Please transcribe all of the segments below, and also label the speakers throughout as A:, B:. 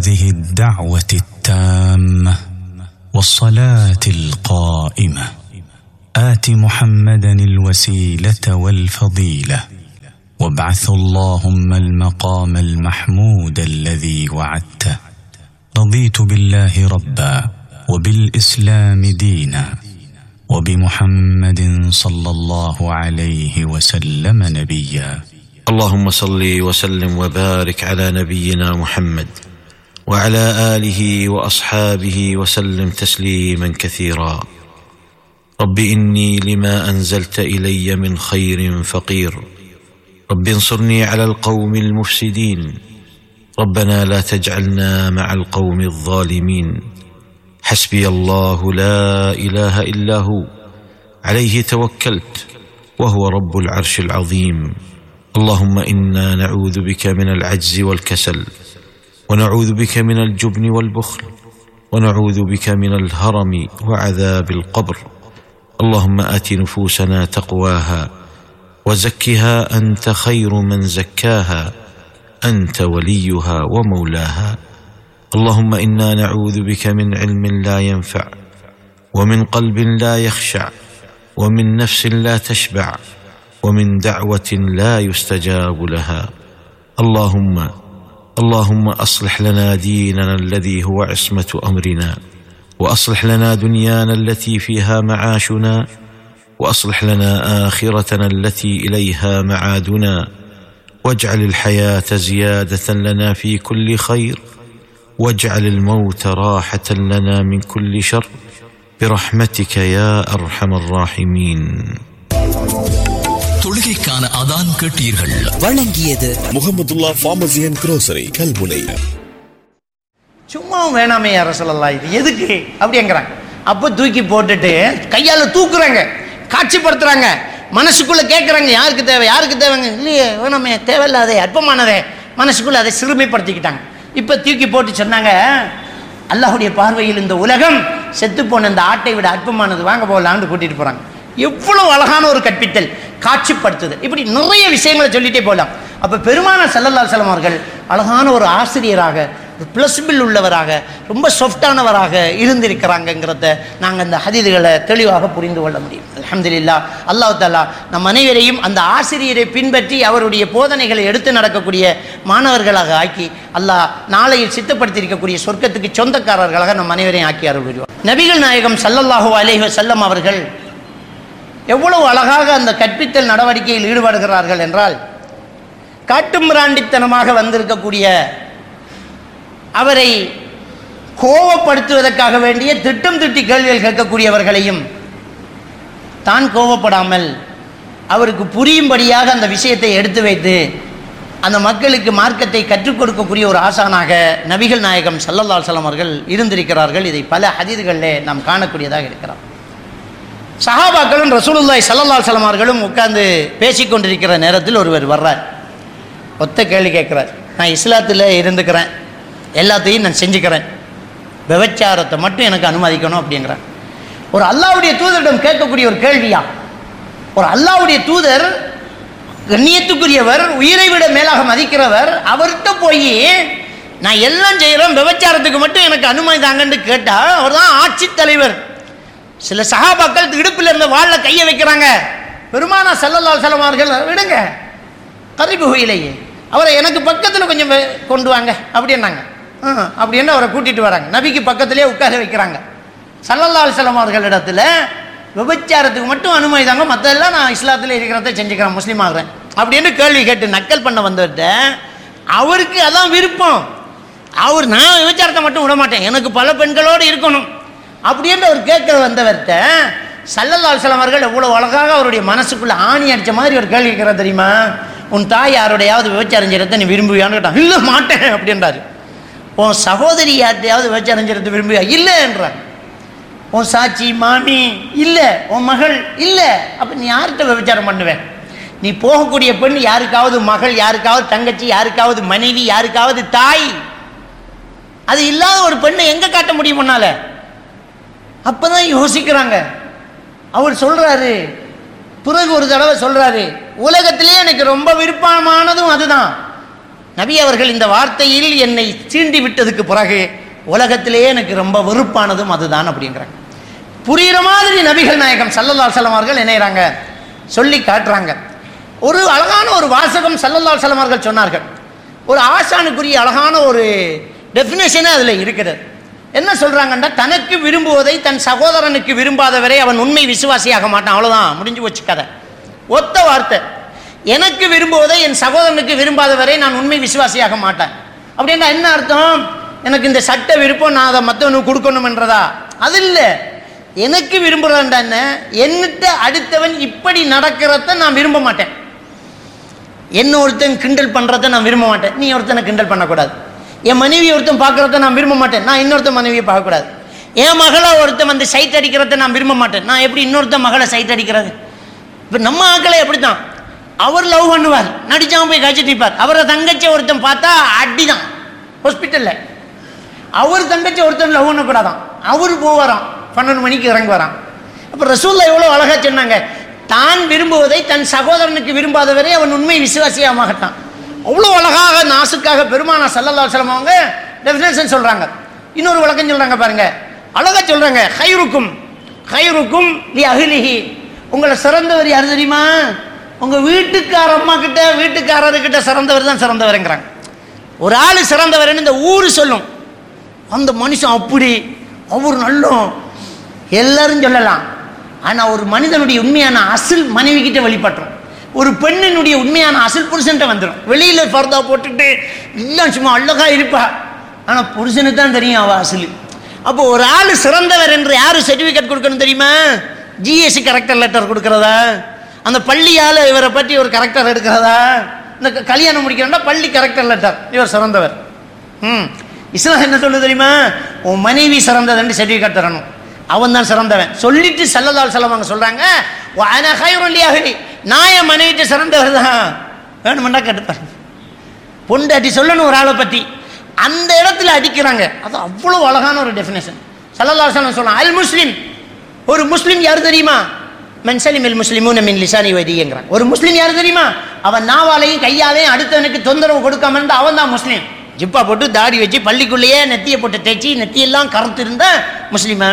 A: هذه الدعوة التامة والصلاة القائمة آت محمدا الوسيلة والفضيلة وابعث اللهم المقام المحمود الذي وعدته رضيت بالله ربا وبالإسلام دينا وبمحمد صلى الله عليه وسلم نبيا
B: اللهم صل وسلم وبارك على نبينا محمد وعلى اله واصحابه وسلم تسليما كثيرا رب اني لما انزلت الي من خير فقير رب انصرني على القوم المفسدين ربنا لا تجعلنا مع القوم الظالمين حسبي الله لا اله الا هو عليه توكلت وهو رب العرش العظيم اللهم انا نعوذ بك من العجز والكسل ونعوذ بك من الجبن والبخل ونعوذ بك من الهرم وعذاب القبر اللهم ات نفوسنا تقواها وزكها انت خير من زكاها انت وليها ومولاها اللهم انا نعوذ بك من علم لا ينفع ومن قلب لا يخشع ومن نفس لا تشبع ومن دعوه لا يستجاب لها اللهم اللهم اصلح لنا ديننا الذي هو عصمه امرنا واصلح لنا دنيانا التي فيها معاشنا واصلح لنا اخرتنا التي اليها معادنا واجعل الحياه زياده لنا في كل خير واجعل الموت راحه لنا من كل شر برحمتك يا ارحم الراحمين
C: தொழுகைக்கான அதான் கேட்டீர்கள்
D: வழங்கியது
E: Mohamedullah pharmacy and grocery Kalmunai
F: சும்மா வேணாமே யார சொல்லலாம் இது எதுக்கு அப்படிங்கிறாங்க அப்போ தூக்கி போட்டுட்டு கையால் தூக்குறாங்க காட்சிப்படுத்துறாங்க மனசுக்குள்ள கேட்குறாங்க யாருக்கு தேவை யாருக்கு தேவைங்க இல்லையே வேணாமே தேவையில்லாதே அற்பமானதே மனசுக்குள்ள அதை சிறுமைப்படுத்திக்கிட்டாங்க இப்போ தூக்கி போட்டு சொன்னாங்க அல்லாஹுடைய பார்வையில் இந்த உலகம் செத்து போன இந்த ஆட்டை விட அற்பமானது வாங்க போகலான்னு கூட்டிட்டு போறாங்க எவ்வளவு அழகான ஒரு கற்பித்தல் காட்சிப்படுத்துது இப்படி நிறைய விஷயங்களை சொல்லிட்டே போகலாம் அப்ப பெருமான சல்லல்லா செல்லம் அவர்கள் அழகான ஒரு ஆசிரியராக பிளஸ்பில் உள்ளவராக ரொம்ப சொஃப்டானவராக இருந்திருக்கிறாங்கங்கிறத நாங்கள் அந்த ஹதீதுகளை தெளிவாக புரிந்து கொள்ள முடியும் அல்ஹம்துலில்லா அல்லாஹ் தாலா நம் அனைவரையும் அந்த ஆசிரியரை பின்பற்றி அவருடைய போதனைகளை எடுத்து நடக்கக்கூடிய மாணவர்களாக ஆக்கி அல்லாஹ் நாளையில் சித்தப்படுத்தியிருக்கக்கூடிய சொர்க்கத்துக்கு சொந்தக்காரர்களாக நம் அனைவரையும் ஆக்கி அருள்வார் நபிகள் நாயகம் சல்லல்லாஹு அலைஹி வஸல்லம் அவர்கள் எவ்வளவு அழகாக அந்த கற்பித்தல் நடவடிக்கையில் ஈடுபடுகிறார்கள் என்றால் காட்டுமிராண்டித்தனமாக வந்திருக்கக்கூடிய அவரை கோவப்படுத்துவதற்காக வேண்டிய திட்டம் திட்டி கேள்விகள் கேட்கக்கூடியவர்களையும் தான் கோவப்படாமல் அவருக்கு புரியும்படியாக அந்த விஷயத்தை எடுத்து வைத்து அந்த மக்களுக்கு மார்க்கத்தை கற்றுக் கொடுக்கக்கூடிய ஒரு ஆசானாக நபிகள் நாயகம் சல்லல்லா அலுவலம் அவர்கள் இருந்திருக்கிறார்கள் இதை பல ஹதீதுகளிலே நாம் காணக்கூடியதாக இருக்கிறோம் சஹாபாக்களும் ரசூலுல்லாய் சல்லல்லா அலுவலம் அவர்களும் உட்கார்ந்து பேசிக்கொண்டிருக்கிற நேரத்தில் ஒருவர் வர்றார் ஒத்த கேள்வி கேட்குறார் நான் இஸ்லாத்தில் இருந்துக்கிறேன் எல்லாத்தையும் நான் செஞ்சுக்கிறேன் விபச்சாரத்தை மட்டும் எனக்கு அனுமதிக்கணும் அப்படிங்கிறார் ஒரு அல்லாவுடைய தூதரிடம் கேட்கக்கூடிய ஒரு கேள்வியா ஒரு அல்லாவுடைய தூதர் கண்ணியத்துக்குரியவர் உயிரை விட மேலாக மதிக்கிறவர் அவர்கிட்ட போய் நான் எல்லாம் செய்கிறேன் விபச்சாரத்துக்கு மட்டும் எனக்கு அனுமதி தாங்கன்னு கேட்டால் அவர் தான் ஆட்சித் தலைவர் சில சகாபாக்கள் இடுப்பில் இருந்த வாழ கையை வைக்கிறாங்க பெருமானா செல்லல்லால் செல்லமார்கள் விடுங்க கரிபு இலையே அவரை எனக்கு பக்கத்தில் கொஞ்சம் வெ- கொண்டு வாங்க அப்படின்னாங்க ஆ, அப்படின்னு அவரை கூட்டிட்டு வராங்க நபிக்கு பக்கத்திலே உட்கார வைக்கிறாங்க சல்லல்லால் செல்லம் அவர்களிடத்துல விபச்சாரத்துக்கு மட்டும் அனுமதி தாங்க மற்றெல்லாம் நான் இஸ்லாத்தில் இருக்கிறத செஞ்சுக்கிறேன் முஸ்லீம் ஆகிறேன் அப்படின்னு கேள்வி கேட்டு நக்கல் பண்ண வந்தவர்கிட்ட அவருக்கு அதான் விருப்பம் அவர் நான் விபச்சாரத்தை மட்டும் விட மாட்டேன் எனக்கு பல பெண்களோடு இருக்கணும் அப்படின்னு அவர் கேட்க வந்தவர்கிட்ட சல்லல்லால் செல்லம் அவர்கள் எவ்வளோ அழகாக அவருடைய மனசுக்குள்ள ஆணி அடிச்ச மாதிரி ஒரு கேள்வி கேட்கிறார் தெரியுமா உன் தாய் யாரோடையாவது விபச்சாரம் செய்யறதை நீ விரும்புவியான்னு கேட்டான் இல்லை மாட்டேன் அப்படின்றாரு உன் சகோதரி யார்ட்டையாவது விபச்சாரம் செய்யறது விரும்புவியா இல்லை என்றார் உன் சாட்சி மாமி இல்லை உன் மகள் இல்லை அப்போ நீ யார்கிட்ட விபச்சாரம் பண்ணுவேன் நீ போகக்கூடிய பெண் யாருக்காவது மகள் யாருக்காவது தங்கச்சி யாருக்காவது மனைவி யாருக்காவது தாய் அது இல்லாத ஒரு பெண்ணை எங்க காட்ட முடியும் உன்னால அப்பதான் யோசிக்கிறாங்க அவர் சொல்றாரு பிறகு ஒரு தடவை சொல்றாரு உலகத்திலே எனக்கு ரொம்ப விருப்பமானதும் அதுதான் நபி அவர்கள் இந்த வார்த்தையில் என்னை சீண்டி விட்டதுக்கு பிறகு உலகத்திலேயே எனக்கு ரொம்ப வெறுப்பானதும் அதுதான் அப்படிங்கிறாங்க புரியுற மாதிரி நபிகள் நாயகம் சல்லல்லா சலம் அவர்கள் இணையறாங்க சொல்லி காட்டுறாங்க ஒரு அழகான ஒரு வாசகம் சல்லல்லா சலம் அவர்கள் சொன்னார்கள் ஒரு ஆசானுக்குரிய அழகான ஒரு டெஃபினேஷனே அதில் இருக்கிறது என்ன சொல்றாங்கன்னா தனக்கு விரும்புவதை தன் சகோதரனுக்கு விரும்பாதவரை அவன் உண்மை விசுவாசியாக மாட்டான் அவ்வளவுதான் முடிஞ்சு போச்சு கதை ஒத்த வார்த்தை எனக்கு விரும்புவதை என் சகோதரனுக்கு விரும்பாதவரை நான் உண்மை விசுவாசியாக மாட்டேன் அப்படின்னா என்ன அர்த்தம் எனக்கு இந்த சட்ட விருப்பம் நான் அதை மற்றவனுக்கு கொடுக்கணும்ன்றதா அது இல்லை எனக்கு விரும்புகிறேன்டா என்ன என்னிட்ட அடுத்தவன் இப்படி நடக்கிறத நான் விரும்ப மாட்டேன் என்ன ஒருத்தன் கிண்டல் பண்ணுறத நான் விரும்ப மாட்டேன் நீ ஒருத்தனை கிண்டல் பண்ணக்கூடாது என் மனைவி ஒருத்தன் பார்க்குறத நான் விரும்ப மாட்டேன் நான் இன்னொருத்தன் மனைவியை பார்க்கக்கூடாது என் மகளை ஒருத்தன் வந்து சைட் அடிக்கிறத நான் விரும்ப மாட்டேன் நான் எப்படி இன்னொருத்தன் மகளை சைட் அடிக்கிறது இப்போ நம்ம ஆக்களை எப்படித்தான் அவர் லவ் பண்ணுவார் நடிச்சாம போய் காய்ச்சிட்டு நிற்பார் அவரை தங்கச்சி ஒருத்தன் பார்த்தா அடி தான் ஹாஸ்பிட்டலில் அவர் தங்கச்சி ஒருத்தன் லவ் பண்ணக்கூடாதான் அவர் போவாராம் பன்னெண்டு மணிக்கு இறங்கி வரான் அப்போ ரசூல்லா எவ்வளோ அழகா சொன்னாங்க தான் விரும்புவதை தன் சகோதரனுக்கு விரும்பாதவரை அவன் உண்மை விசுவாசியாக மாட்டான் அவ்வளோ அழகாக நாசுக்காக பெருமானா சல்லல்லா அலுவலம் அவங்க டெஃபினேஷன் சொல்கிறாங்க இன்னொரு விளக்கம் சொல்கிறாங்க பாருங்க அழகா சொல்கிறாங்க ஹைருக்கும் ஹைருக்கும் லி அகிலிஹி உங்களை சிறந்தவர் யார் தெரியுமா உங்கள் வீட்டுக்கார அம்மா கிட்ட வீட்டுக்காரர்கிட்ட சிறந்தவர் தான் சிறந்தவருங்கிறாங்க ஒரு ஆள் சிறந்தவர்னு இந்த ஊர் சொல்லும் அந்த மனுஷன் அப்படி அவர் நல்லோம் எல்லாரும் சொல்லலாம் ஆனால் ஒரு மனிதனுடைய உண்மையான அசில் மனைவி கிட்ட வெளிப்பட்டுரும் ஒரு பெண்ணினுடைய உண்மையான அசில் புருஷன்ட்ட வந்துடும் வெளியில் பர்தா போட்டுட்டு எல்லாம் சும்மா அழகா இருப்பா ஆனால் புருஷனுக்கு தான் தெரியும் அவ அசில் அப்போ ஒரு ஆள் சிறந்தவர் என்று யார் சர்டிஃபிகேட் கொடுக்கணும் தெரியுமா ஜிஎஸ்சி கரெக்டர் லெட்டர் கொடுக்கறதா அந்த பள்ளியால் இவரை பற்றி ஒரு கரெக்டர் எடுக்கிறதா இந்த க- கல்யாணம் முடிக்கிறோம்னா பள்ளி கரெக்டர் லெட்டர் இவர் சிறந்தவர் ம் இஸ்லாம் என்ன சொல்லுது தெரியுமா உன் மனைவி சிறந்ததுன்னு சர்டிஃபிகேட் தரணும் அவன் தான் சிறந்தவன் சொல்லிட்டு சல்லதால் செல்லவங்க சொல்றாங்க அகலி நான் என் மனைவிட்டு சிறந்தவர் தான் வேணுமெண்டா கேட்டுப்பாரு பொண்டாட்டி சொல்லணும் ஒரு ஆளை பற்றி அந்த இடத்துல அடிக்கிறாங்க அது அவ்வளோ அழகான ஒரு டெஃபினேஷன் சல்லல்லாஹு அலைஹி சொல்லலாம் அல் முஸ்லிம் ஒரு முஸ்லிம் யார் தெரியுமா மென்சலிம் இல் முஸ்லிமும் மின் லிசானி வைதிங்கிறான் ஒரு முஸ்லிம் யார் தெரியுமா அவன் நாவாலையும் கையாலையும் அடுத்தவனுக்கு தொந்தரவு கொடுக்காம இருந்தா அவன் தான் முஸ்லீம் ஜிப்பா போட்டு தாடி வச்சு பள்ளிக்குள்ளேயே நெத்தியை போட்டு தைச்சி நெத்தியெல்லாம் கருத்து இருந்தா முஸ்லீமா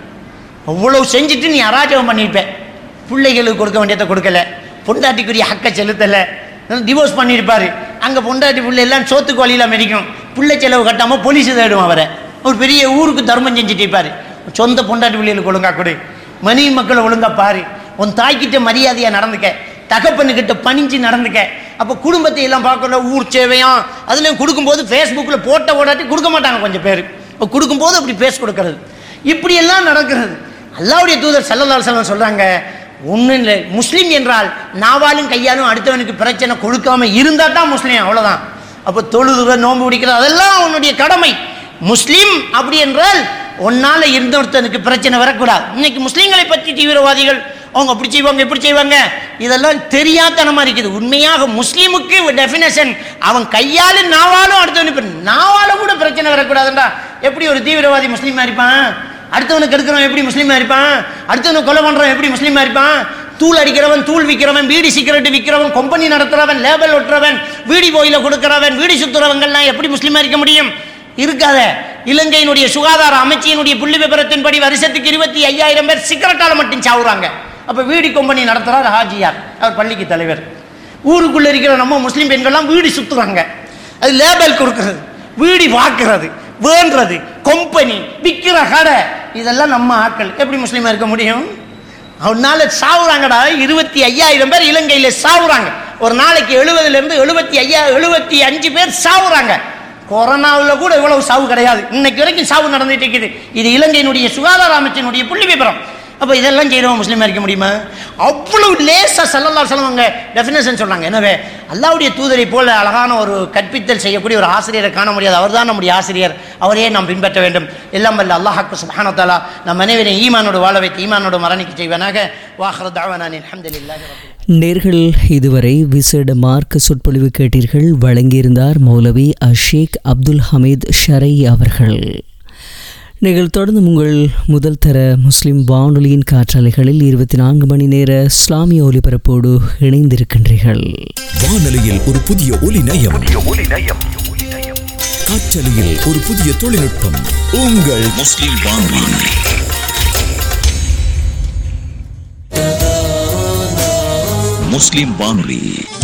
F: அவ்வளவு செஞ்சுட்டு நீ அராஜகம் பண்ணியிருப்ப பிள்ளைகளுக்கு கொடுக்க வேண்டியதை கொடுக்கல பொண்டாட்டிக்குரிய ஹக்கை செலுத்தலை டிவோர்ஸ் பண்ணியிருப்பாரு அங்கே பொண்டாட்டி பிள்ளை எல்லாம் சோத்துக்கு வழியில் மெரிக்கும் பிள்ளை செலவு கட்டாமல் போலீஸ் தேடும் அவரை ஒரு பெரிய ஊருக்கு தர்மம் செஞ்சுட்டு இருப்பாரு சொந்த பொண்டாட்டி பிள்ளைகளுக்கு ஒழுங்கா கொடு மனைவி மக்களை ஒழுங்கா பாரு உன் தாய்கிட்ட மரியாதையாக நடந்துக்க தகப்பனுக்கிட்ட பணிஞ்சு நடந்துக்க அப்போ குடும்பத்தை எல்லாம் பார்க்கணும் ஊர் சேவையாம் அதுலேயும் கொடுக்கும்போது ஃபேஸ்புக்கில் போட்ட ஓடாட்டி கொடுக்க மாட்டாங்க கொஞ்சம் பேர் இப்போ கொடுக்கும்போது அப்படி பேஸ் கொடுக்கறது இப்படி எல்லாம் நடக்கிறது அல்லாவுடைய தூதர் சல்லல்லாஹு அலைஹி வஸல்லம் சொல்றாங்க ஒன்றும் இல்லை முஸ்லீம் என்றால் நாவாலும் கையாலும் அடுத்தவனுக்கு பிரச்சனை கொடுக்காம இருந்தா தான் முஸ்லீம் அவ்வளவுதான் அப்போ தொழுதுற நோன்பு பிடிக்கிறது அதெல்லாம் உன்னுடைய கடமை முஸ்லீம் அப்படி என்றால் உன்னால இருந்தொருத்தனுக்கு பிரச்சனை வரக்கூடாது இன்னைக்கு முஸ்லீம்களை பற்றி தீவிரவாதிகள் அவங்க அப்படி செய்வாங்க இப்படி செய்வாங்க இதெல்லாம் தெரியாதனமா இருக்குது உண்மையாக முஸ்லீமுக்கு டெஃபினேஷன் அவன் கையாலும் நாவாலும் அடுத்தவனுக்கு நாவால கூட பிரச்சனை வரக்கூடாதுன்றா எப்படி ஒரு தீவிரவாதி முஸ்லீமா இருப்பான் அடுத்தவனுக்கு எடுக்கிறவன் எப்படி முஸ்லீமா இருப்பான் அடுத்தவனை கொலை பண்றவன் எப்படி முஸ்லீமா இருப்பான் தூள் அடிக்கிறவன் தூள் விற்கிறவன் பீடி சிகரெட் விற்கிறவன் கம்பெனி நடத்துறவன் லேபல் ஒட்டுறவன் வீடி போயில கொடுக்கிறவன் வீடி சுத்துறவங்கெல்லாம் எப்படி முஸ்லீமா இருக்க முடியும் இருக்காத இலங்கையினுடைய சுகாதார அமைச்சியினுடைய புள்ளி விபரத்தின்படி வருஷத்துக்கு இருபத்தி ஐயாயிரம் பேர் சிகரெட்டால மட்டும் சாவுறாங்க அப்ப வீடி கம்பெனி நடத்துறார் ஹாஜியார் அவர் பள்ளிக்கு தலைவர் ஊருக்குள்ள இருக்கிற நம்ம முஸ்லீம் பெண்கள்லாம் வீடி சுத்துறாங்க அது லேபல் கொடுக்கிறது வீடி பார்க்கிறது வேண்டுறது கம்பெனி விற்கிற கடை இதெல்லாம் நம்ம ஆட்கள் எப்படி முஸ்லீமா இருக்க முடியும் அவனால சாவுறாங்கடா இருபத்தி ஐயாயிரம் பேர் இலங்கையில் சாவுறாங்க ஒரு நாளைக்கு எழுபதுல இருந்து எழுபத்தி ஐயா எழுபத்தி அஞ்சு பேர் சாவுறாங்க கொரோனாவில் கூட இவ்வளவு சாவு கிடையாது இன்னைக்கு வரைக்கும் சாவு நடந்துட்டு இருக்குது இது இலங்கையினுடைய சுகாதார அமைச்சினுடைய புள்ளி விபரம் அப்போ இதெல்லாம் செய்கிறவன் முஸ்லீமாக இருக்க முடியுமா அவ்வளவு லேசாக சல்லல்லா சொல்லுவாங்க டெஃபினேஷன் சொன்னாங்க எனவே அல்லாவுடைய தூதரை போல அழகான ஒரு கற்பித்தல் செய்யக்கூடிய ஒரு ஆசிரியரை காண முடியாது அவர்தான் நம்முடைய ஆசிரியர் அவரையே நாம் பின்பற்ற வேண்டும் எல்லாம் வல்ல அல்லாஹாக்கு சுபானத்தாலா நம் அனைவரையும் ஈமானோடு வாழ வைத்து ஈமானோடு மரணிக்க செய்வனாக வாஹர் தாவனான் அல்ஹம்துலில்லாஹி ரப்பில்
D: நேர்கள் இதுவரை விசேட மார்க்க சொற்பொழிவு கேட்டீர்கள் வழங்கியிருந்தார் மௌலவி அஷேக் அப்துல் ஹமீத் ஷரை அவர்கள் நீங்கள் தொடர்ந்து உங்கள் முதல் தர முஸ்லிம் வானொலியின் காற்றாலைகளில் இருபத்தி நான்கு மணி நேர இஸ்லாமிய ஒலிபரப்போடு இணைந்திருக்கின்றீர்கள்
E: வானொலியில் ஒரு புதிய ஒலி நயம் காற்றலையில் ஒரு புதிய தொழில்நுட்பம் உங்கள் முஸ்லிம் வானொலி முஸ்லிம் வானொலி